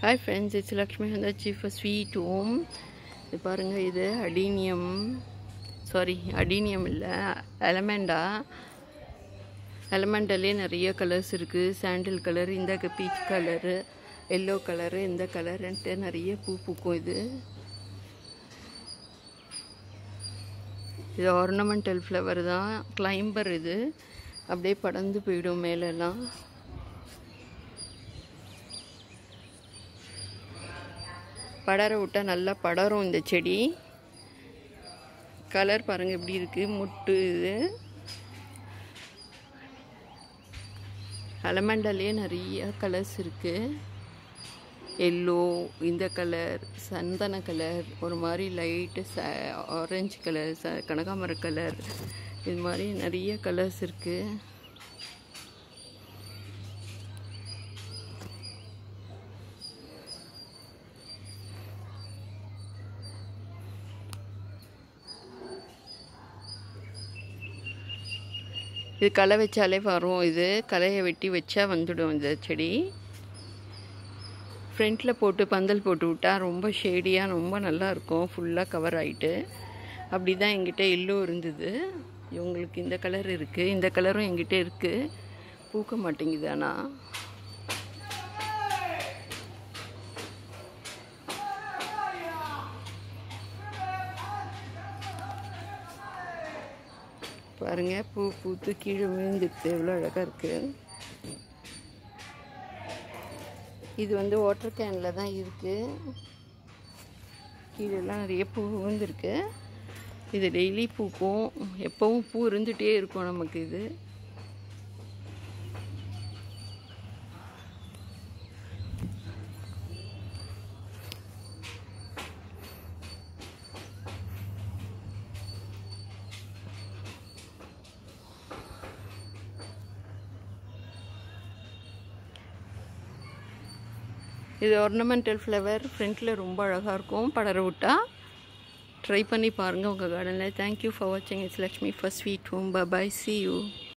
hi friends it's Lakshmi வந்தாச்சு for sweet home இது பாருங்கள் இது அடீனியம் சாரி அடீனியம் இல்லை எலமெண்டா எலமெண்டாலே நிறைய கலர்ஸ் இருக்குது சாண்டில் கலர் இந்த பீச் கலரு எல்லோ கலரு இந்த கலருன்ட்டு நிறைய பூ பூக்கும் இது இது ஆர்னமெண்டல் ஃப்ளவர் தான் கிளைம்பர் இது அப்படியே படர்ந்து போயிடும் மேலெல்லாம் படர விட்டால் நல்லா படரும் இந்த செடி கலர் பாருங்கள் எப்படி இருக்குது முட்டு இது அலமண்டாலே நிறைய கலர்ஸ் இருக்குது எல்லோ இந்த கலர் சந்தன கலர் ஒரு மாதிரி லைட்டு ச ஆரஞ்சு கலர் ச கனகாமர கலர் இது மாதிரி நிறைய கலர்ஸ் இருக்குது இது களை வச்சாலே வரும் இது களையை வெட்டி வச்சா வந்துடும் இந்த செடி ஃப்ரண்ட்டில் போட்டு பந்தல் போட்டு விட்டா ரொம்ப ஷேடியாக ரொம்ப நல்லா இருக்கும் ஃபுல்லாக கவர் ஆகிட்டு அப்படி தான் எங்கிட்ட எல்லோ இருந்தது இவங்களுக்கு இந்த கலர் இருக்குது இந்த கலரும் எங்கிட்ட இருக்குது பூக்க மாட்டேங்குது ஆனால் பாருங்க பூ பூத்து கீழே விழுந்துட்டு எவ்வளோ அழகாக இருக்குது இது வந்து வாட்டர் கேனில் தான் இருக்குது கீழெல்லாம் நிறைய பூ விழுந்திருக்கு இது டெய்லி பூக்கும் எப்போவும் பூ இருந்துகிட்டே இருக்கும் நமக்கு இது இது ஒர்னமெண்டல் ஃப்ளவர் ஃப்ரண்ட்டில் ரொம்ப அழகாக இருக்கும் படர விட்டா ட்ரை பண்ணி பாருங்கள் உங்கள் கார்டனில் தேங்க்யூ ஃபார் வாட்சிங் it's Lakshmi for sweet home bye bye see you